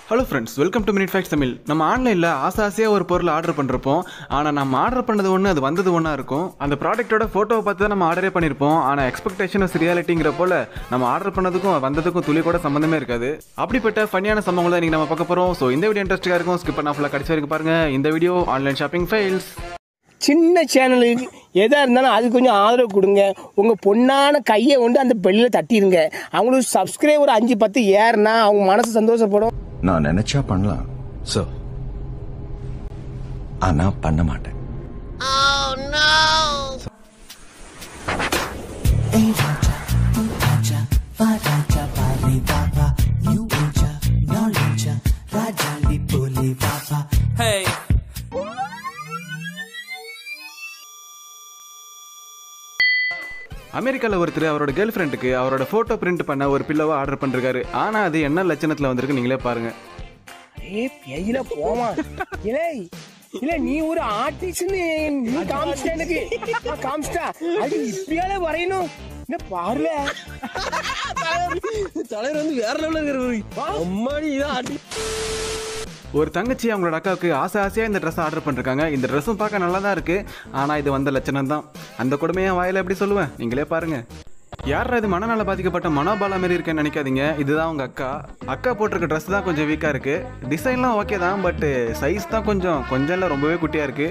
Hello friends welcome to minute facts Tamil நம்ம ஆன்லைனில் ஆசை ஆசையாக ஒரு பொருள் ஆர்டர் பண்ணிருப்போம் ஆனால் நம்ம ஆர்டர் பண்ணது ஒன்று அது வந்தது ஒன்றா இருக்கும் அந்த ப்ராடக்ட்டோட ஃபோட்டோவை பார்த்து தான் நம்ம ஆர்டரே பண்ணியிருப்போம் ஆனால் எக்ஸ்பெக்டேஷன் ரியாலிட்டிங்கிற போல நம்ம ஆர்டர் பண்ணதுக்கும் வந்ததுக்கும் துளி கூட சம்மந்தமே இருக்காது அப்படிப்பட்ட ஃபன்னியான சம்பவங்களை நீங்கள் நம்ம பார்க்க போகிறோம் ஸோ இந்த வீடியோ இன்ட்ரெஸ்ட்டாக இருக்கும் ஸ்கிப் பண்ணா ஃபுல்லாக கடைசி வரைக்கும் பாருங்கள் இந்த வீடியோ ஆன்லைன் ஷாப்பிங் ஃபைல்ஸ் சின்ன சேனலுக்கு எதாக இருந்தாலும் அது கொஞ்சம் ஆதரவு கொடுங்க உங்கள் பொண்ணான கையை கொண்டு அந்த பெல்லில் தட்டிடுங்க அவங்களுக்கு சப்ஸ்கிரைபர் அஞ்சு பத்து ஏறுனா அவங்க மனசு சந்தோஷப்படும் நான் நினைச்சா பண்ணலாம் சோ ஆனா பண்ண மாட்டேன் அமெரிக்காவில் ஒருத்தர் அவரோட கேர்ள் ஃப்ரெண்டுக்கு அவரோட ஃபோட்டோ பிரிண்ட் பண்ண ஒரு பில்லோவை ஆர்டர் பண்ணிருக்காரு ஆனால் அது என்ன லட்சணத்தில் வந்திருக்கு நீங்களே பாருங்கள் ஏ பெயில போமா இல்லை இல்ல நீ ஒரு ஆர்டிஸ்ட்னு நீ காமிச்சிட்ட எனக்கு நான் காமிச்சிட்டா அது இப்படியால வரையணும் என்ன பாருல தலைவர் வந்து வேற லெவல்ல இருக்கிற அம்மாடி இதான் அடி ஒரு தங்கச்சி அவங்களோட அக்காவுக்கு ஆசை ஆசையாக இந்த ட்ரெஸ் ஆர்டர் பண்ணிருக்காங்க இந்த ட்ரெஸ்ஸும் பார்க்க நல்லா தான் இருக்குது ஆனால் இது வந்த லட்சணம் தான் அந்த கொடுமையை வாயில எப்படி சொல்லுவேன் நீங்களே பாருங்க யாரா இது மனநல பாதிக்கப்பட்ட மனோபாலா மாரி இருக்கேன்னு நினைக்காதீங்க இதுதான் உங்கள் அக்கா அக்கா போட்டிருக்க ட்ரெஸ் தான் கொஞ்சம் வீக்காக இருக்குது டிசைன்லாம் ஓகே தான் பட் சைஸ் தான் கொஞ்சம் கொஞ்சம் இல்லை ரொம்பவே குட்டியாக இருக்குது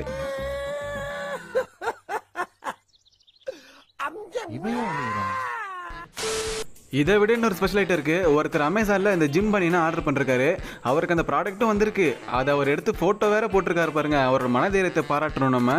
இதை விட இன்னொரு ஸ்பெஷல் ஐட்டம் இருக்கு ஒருத்தர் அமேசான்ல இந்த ஜிம் பண்ணினா ஆர்டர் பண்ணிருக்காரு அவருக்கு அந்த ப்ராடக்ட்டும் வந்திருக்கு அதை அவர் எடுத்து போட்டோ வேற போட்டிருக்காரு பாருங்க அவரோட மனதைரியத்தை பாராட்டணும் நம்ம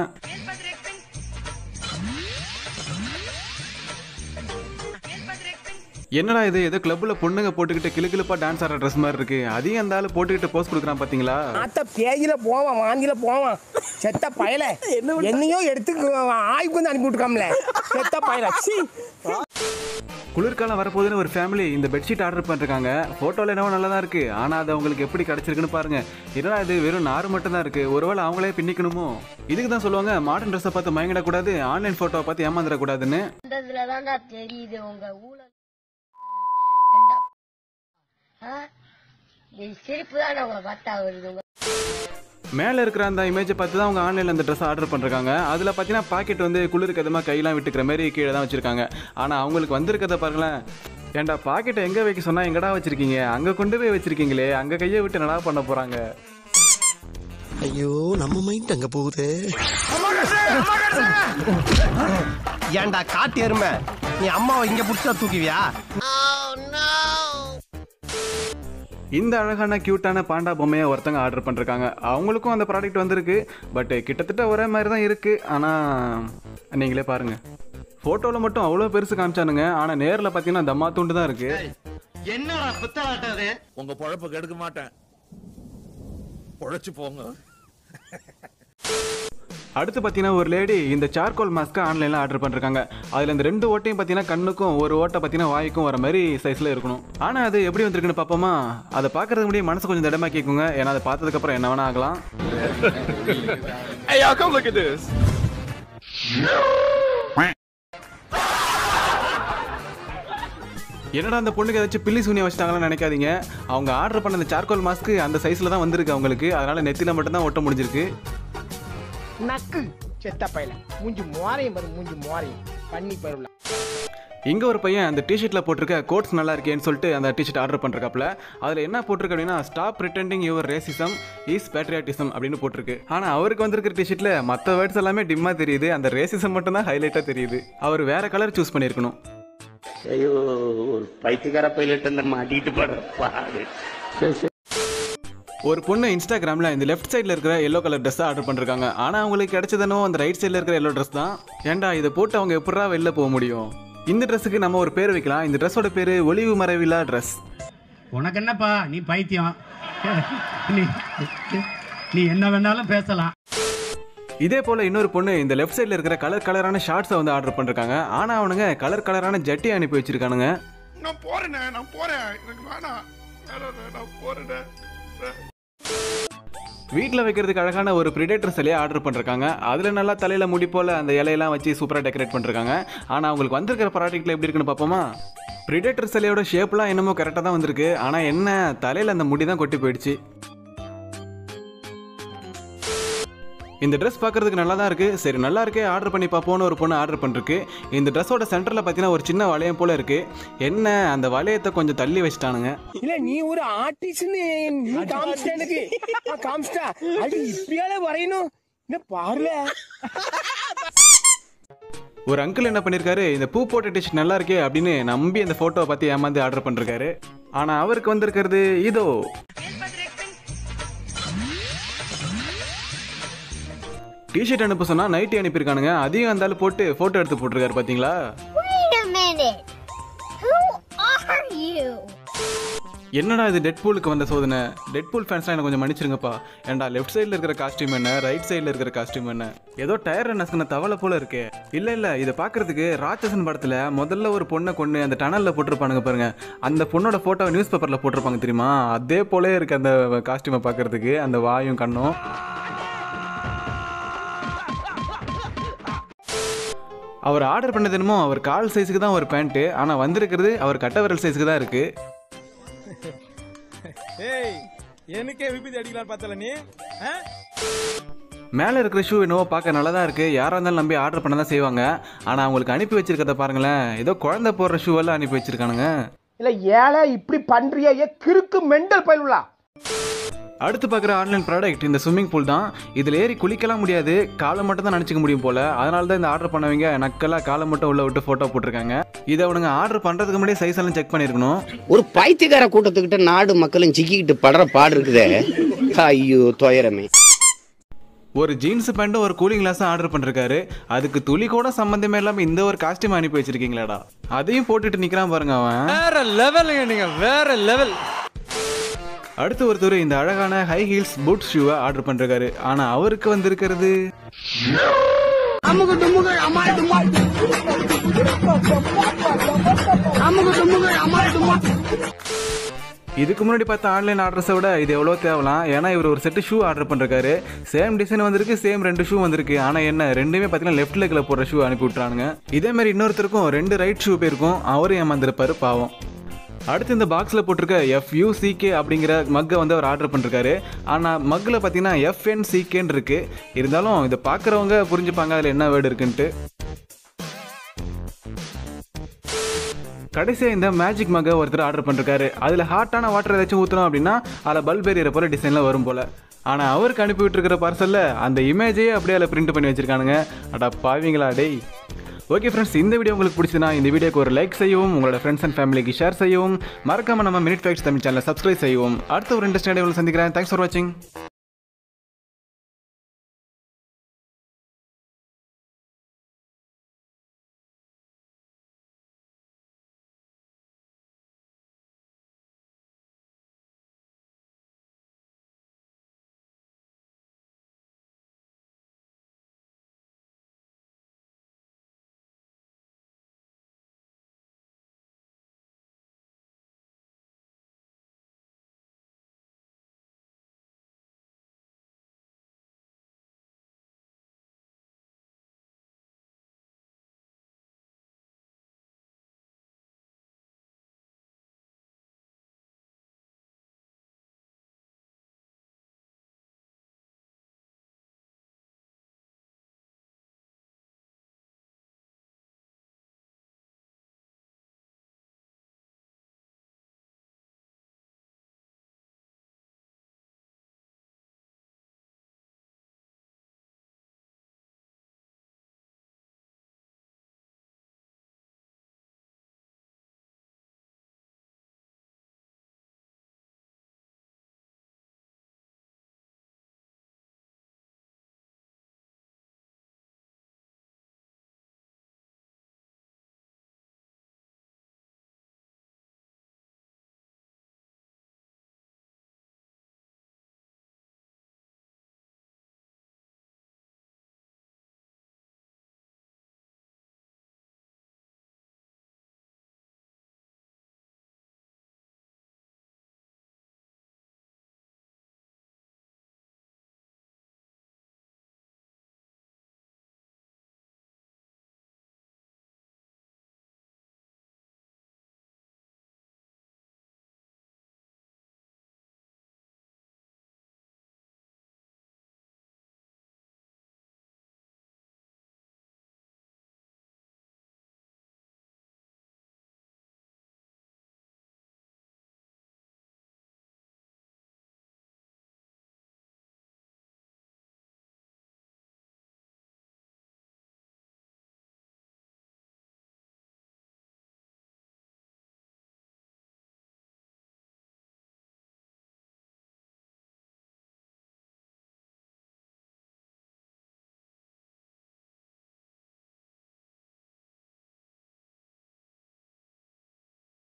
என்னடா இது ஏதோ கிளப்ல பொண்ணுங்க போட்டுக்கிட்டு கிளுக்கிழுப்பா டான்ஸ் ஆடுற ட்ரெஸ் மாதிரி இருக்கு அதையும் அந்த ஆளு போட்டுக்கிட்டு போஸ்ட் கொடுக்குறான் பாத்தீங்களா ஆத்த பேயில போவான் வாந்தியில போவான் செத்த பயல என்னையோ எடுத்து ஆய்வுக்கு வந்து அனுப்பி விட்டுருக்காம்ல செத்த பயல சீ குளிர்காலம் வரப்போகுதுன்னு ஒரு ஃபேமிலி இந்த பெட்ஷீட் ஆர்டர் பண்ணிருக்காங்க ஃபோட்டோவில் என்னவோ நல்லா தான் இருக்குது ஆனால் அது அவங்களுக்கு எப்படி கிடச்சிருக்குன்னு பாருங்க என்னடா இது வெறும் நார் மட்டும் தான் இருக்குது ஒருவேளை அவங்களே பின்னிக்கணுமோ இதுக்கு தான் சொல்லுவாங்க மாடர்ன் ட்ரெஸ்ஸை பார்த்து மயங்கிடக்கூடாது ஆன்லைன் ஃபோட்டோவை பார்த்து ஏமாந்துடக்கூடாதுன்னு வந்ததுல தான்டா தெரியுது உங்க ஊழல் ஏண்டா? ஆ? இந்த சிரிப்பு தான் உங்களை பார்த்தா வருது உங்க மேலே இருக்கிற அந்த இமேஜை பார்த்து தான் அவங்க ஆன்லைனில் அந்த ட்ரெஸ் ஆர்டர் பண்ணிருக்காங்க அதில் பார்த்தீங்கன்னா பாக்கெட் வந்து குளிருக்கு எதமாக கையெல்லாம் விட்டுக்கிற மாதிரி கீழே தான் வச்சுருக்காங்க ஆனால் அவங்களுக்கு வந்திருக்கதை பாருங்களேன் ஏன்டா பாக்கெட்டை எங்கே வைக்க சொன்னால் எங்கடா வச்சுருக்கீங்க அங்கே கொண்டு போய் வச்சுருக்கீங்களே அங்கே கையை விட்டு என்னடா பண்ண போகிறாங்க ஐயோ நம்ம மைண்ட் அங்க போகுது ஏன்டா காட்டு எருமை நீ அம்மாவை இங்க புடிச்சா தூக்குவியா இந்த அழகான க்யூட்டான பாண்டா பொம்மையை ஒருத்தங்க ஆர்டர் பண்ணிருக்காங்க அவங்களுக்கும் அந்த ப்ராடக்ட் வந்திருக்கு பட் கிட்டத்தட்ட ஒரே மாதிரி தான் இருக்குது ஆனால் நீங்களே பாருங்கள் ஃபோட்டோவில் மட்டும் அவ்வளோ பெருசு காமிச்சானுங்க ஆனால் நேரில் பார்த்தீங்கன்னா தம்மா துண்டு தான் இருக்குது என்னடா பித்தலாட்டம் அது உங்க பொழப்ப கெடுக்க மாட்டேன் பொழைச்சு போங்க அடுத்து பார்த்தீங்கன்னா ஒரு லேடி இந்த சார்கோல் மாஸ்க்கை ஆன்லைனில் ஆர்டர் பண்ணிருக்காங்க அதில் இந்த ரெண்டு ஓட்டையும் பார்த்தீங்கன்னா கண்ணுக்கும் ஒரு ஓட்டை பார்த்தீங்கன்னா வாய்க்கும் வர மாதிரி சைஸில் இருக்கணும் ஆனால் அது எப்படி வந்திருக்குன்னு பார்ப்போமா அதை பார்க்கறதுக்கு முடியும் மனசு கொஞ்சம் திடமாக்கிக்கோங்க ஏன்னா அதை பார்த்ததுக்கப்புறம் என்ன வேணா ஆகலாம் Hey, y'all, come look at this. என்னடா அந்த பொண்ணுக்கு ஏதாச்சும் பில்லி சூனியம் வச்சிட்டாங்கன்னு நினைக்காதீங்க அவங்க ஆர்டர் பண்ண அந்த சார்கோல் மாஸ்க்கு அந்த சைஸில் தான் வந்திருக்கு அவங்களுக்கு அதனால நெத்தியில் மட்டும்தான் ஒட்ட முடிஞ்சிருக்கு நக்கு செத்த பயல மூஞ்சி மோரையும் பாரு மூஞ்சி மோரையும் பண்ணி பருவல இங்கே ஒரு பையன் அந்த டிஷர்ட்டில் போட்டிருக்க கோட்ஸ் நல்லா இருக்கேன்னு சொல்லிட்டு அந்த டிஷர்ட் ஆர்டர் பண்ணிருக்காப்ல அதில் என்ன போட்டிருக்கு அப்படின்னா stop pretending your racism is patriotism அப்படின்னு போட்டிருக்கு ஆனால் அவருக்கு வந்திருக்கிற டிஷர்ட்டில் மற்ற வேர்ட்ஸ் எல்லாமே டிம்மாக தெரியுது அந்த ரேசிசம் மட்டும் தான் ஹைலைட்டாக தெரியுது அவர் வேற கலர் சூஸ் பண்ணியிருக்கணும் ஐயோ ஒரு பைத்தியக்கார பைலட் அந்த மாட்டிட்டு படுற பாடு ஒரு பொண்ணு இன்ஸ்டாகிராமில் இந்த லெஃப்ட் சைடில் இருக்கிற எல்லோ கலர் ட்ரெஸ் ஆர்டர் பண்ணிருக்காங்க ஆனால் அவங்களுக்கு கிடைச்சதுனோ அந்த ரைட் சைடில் இருக்கிற எல்லோ ட்ரெஸ் தான் ஏன்டா இதை போட்டு அவங்க எப்படா வெளில போக முடியும் இந்த ட்ரெஸ்ஸுக்கு நம்ம ஒரு பேர் வைக்கலாம் இந்த ட்ரெஸ்ஸோட பேர் ஒளிவு மறைவில்லா ட்ரெஸ் உனக்கு என்னப்பா நீ பைத்தியம் நீ நீ என்ன வேணாலும் பேசலாம் இதே போல் இன்னொரு பொண்ணு இந்த லெஃப்ட் சைடில் இருக்கிற கலர் கலரான ஷார்ட்ஸை வந்து ஆர்டர் பண்ணிருக்காங்க ஆனால் அவனுங்க கலர் கலரான ஜட்டி அனுப்பி வச்சிருக்கானுங்க நான் போறேனே நான் போறேன் எனக்கு வேணாம் வேணாம், வேணாம், நான் போறேனே வீட்டில் வைக்கிறதுக்கு அழகான ஒரு பிரிடேட்டர் சிலையை ஆர்டர் பண்ணிருக்காங்க அதில் நல்லா தலையில் முடி போல் அந்த இலையெல்லாம் வச்சு சூப்பராக டெக்கரேட் பண்ணிருக்காங்க ஆனால் அவங்களுக்கு வந்திருக்கிற ப்ராடக்ட்டில் எப்படி இருக்குன்னு பார்ப்போமா பிரிடேட்டர் சிலையோட ஷேப்லாம் என்னமோ கரெக்டாக தான் வந்திருக்கு ஆனால் என்ன தலையில் அந்த முடி தான் கொட்டி போயிடுச்சு இந்த ட்ரெஸ் பார்க்கறதுக்கு நல்லா தான் இருக்கு சரி நல்லா இருக்கே ஆர்டர் பண்ணி பார்ப்போம்னு ஒரு பொண்ணு ஆர்டர் பண்ணிருக்கு இந்த ட்ரெஸ்ஸோட சென்டரில் பார்த்தீங்கன்னா ஒரு சின்ன வளையம் போல இருக்கு என்ன அந்த வளையத்தை கொஞ்சம் தள்ளி வச்சுட்டானுங்க இல்ல நீ ஒரு ஆர்டிஸ்ட்னு நீ காமிச்சிட்ட எனக்கு ஆ, காமிச்சிட்டா அது இப்படியால வரையணும் என்ன பாருல ஒரு அங்கிள் என்ன பண்ணியிருக்காரு இந்த பூ போட்ட டிஷ் நல்லா இருக்கே அப்படின்னு நம்பி அந்த ஃபோட்டோவை பார்த்து ஏமாந்து ஆர்டர் பண்ணிருக்காரு ஆனால் அவருக்கு வந்திருக்கிறது இதோ டிஷர்ட் அனுப்ப சொன்னா நைட்டி அனுப்பியிருக்கானுங்க அதையும் அந்த ஆளு போட்டு ஃபோட்டோ எடுத்து போட்டிருக்காரு பார்த்தீங்களா Wait a minute. Who are you? என்னடா இது டெட்பூலுக்கு வந்த சோதனை டெட்பூல் ஃபேன்ஸ்லாம் எனக்கு கொஞ்சம் மன்னிச்சிருங்கப்பா ஏன்டா லெஃப்ட் சைடில் இருக்கிற காஸ்டியூம் என்ன ரைட் சைடில் இருக்கிற காஸ்டியூம் என்ன ஏதோ டயர் நசுக்கின தவளை போல இருக்கே இல்லை இல்லை இதை பார்க்கறதுக்கு ராட்சசன் படத்தில் முதல்ல ஒரு பொண்ணை கொண்டு அந்த டனலில் போட்டிருப்பானுங்க பாருங்க அந்த பொண்ணோட ஃபோட்டோ நியூஸ் பேப்பரில் போட்டிருப்பாங்க தெரியுமா அதே போலே இருக்கு அந்த காஸ்டியூமை பார்க்கறதுக்கு அந்த வாயும் கண்ணும் அவர் ஆர்டர் பண்ணது என்னமோ அவர் கால் சைஸுக்கு தான் ஒரு பேண்ட்டு ஆனால் வந்திருக்கிறது அவர் கட்ட விரல் சைஸுக்கு தான் இருக்குது ஏய் எனக்கே விபத்து அடிக்கலாம் பார்த்தல நீ ஆ? மேலே இருக்கிற ஷூ என்னவோ பார்க்க நல்லா தான் இருக்குது யாராக இருந்தாலும் நம்பி ஆர்டர் பண்ண தான் செய்வாங்க ஆனால் அவங்களுக்கு அனுப்பி வச்சிருக்கத பாருங்களேன் ஏதோ குழந்தை போடுற ஷூ எல்லாம் அனுப்பி வச்சிருக்கானுங்க இல்ல ஏழை இப்படி பண்றியா ஏ கிறுக்கு மெண்டல் பயிலுலா அடுத்து பார்க்குற ஆன்லைன் ப்ராடக்ட் இந்த ஸ்விம்மிங் பூல் தான் இதில் ஏறி குளிக்கலாம் முடியாது காலை மட்டும் தான் நினச்சிக்க முடியும் போல் அதனால தான் இந்த ஆர்டர் பண்ணவங்க நக்கலாக காலை மட்டும் உள்ள விட்டு ஃபோட்டோ போட்டிருக்காங்க இதை அவனுங்க ஆர்டர் பண்ணுறதுக்கு முன்னாடியே சைஸ் எல்லாம் செக் பண்ணியிருக்கணும் ஒரு பைத்தியக்கார கூட்டத்துக்கிட்ட நாடு மக்களும் சிக்கிக்கிட்டு படுற பாடு இருக்குதே ஐயோ துயரமே ஒரு ஜீன்ஸ் பேண்ட்டும் ஒரு கூலிங் கிளாஸும் ஆர்டர் பண்ணிருக்காரு அதுக்கு துளி கூட சம்மந்தமே இல்லாமல் இந்த ஒரு காஸ்டியூம் அனுப்பி வச்சிருக்கீங்களாடா அதையும் போட்டுட்டு நிற்கிறான் பாருங்க அவன் வேற லெவலுங்க நீங்க வேற லெவல் அடுத்து ஒருத்தர் இந்த அழகான ஹை ஹீல்ஸ் பூட் ஷூவை ஆர்டர் பண்ணிருக்காரு ஆனா அவருக்கு வந்திருக்கிறது இதுக்கு முன்னாடி பார்த்த ஆன்லைன் ஆர்டர்ஸை விட இது எவ்வளோ தேவலாம் ஏன்னா இவர் ஒரு செட்டு ஷூ ஆர்டர் பண்ணிருக்காரு சேம் டிசைன் வந்திருக்கு சேம் ரெண்டு ஷூ வந்திருக்கு ஆனால் என்ன ரெண்டுமே பார்த்தீங்கன்னா லெஃப்ட் லெக்கில் போடுற ஷூ அனுப்பி விட்றானுங்க இதே மாதிரி இன்னொருத்தருக்கும் ரெண்டு ரைட் ஷூ போயிருக்கும் அவரும் ஏமாந்துருப்பாரு பாவம் அடுத்து இந்த பாக்ஸில் போட்டிருக்க எஃப்யூசிகே அப்படிங்கிற மக்கை வந்து அவர் ஆர்டர் பண்ணிருக்காரு ஆனால் மக்கில் பார்த்தீங்கன்னா எஃப்என்சிகேன்னு இருக்கு இருந்தாலும் இதை பார்க்குறவங்க புரிஞ்சுப்பாங்க அதில் என்ன வேர்டு இருக்குன்ட்டு கடைசியாக இந்த மேஜிக் மகை ஒருத்தர் ஆர்டர் பண்ணிருக்காரு அதில் ஹாட்டான வாட்டர் ஏதாச்சும் ஊற்றணும் அப்படின்னா அதில் பல்ப் எறிகிற போல டிசைனில் வரும் போல் ஆனால் அவருக்கு அனுப்பி விட்டுருக்கிற பார்சலில் அந்த இமேஜே அப்படியே அதில் பிரிண்ட் பண்ணி வச்சிருக்கானுங்க அடா பாவீங்களா டேய் ஓகே ஃப்ரெண்ட்ஸ் இந்த வீடியோ உங்களுக்கு பிடிச்சதுன்னா இந்த வீடியோக்கு ஒரு லைக் செய்யவும் உங்களோட ஃப்ரெண்ட்ஸ் அண்ட் ஃபேமிலிக்கு ஷேர் செய்யவும் மறக்காம நம்ம மினிட் ஃபேக்ஸ் தமிழ் சேனலை சப்ஸ்கிரைப் செய்யவும் அடுத்த ஒரு இன்ட்ரெஸ்ட் வீடியோவில் சந்திக்கிறேன் தேங்க்ஸ் ஃபார் வாட்சிங்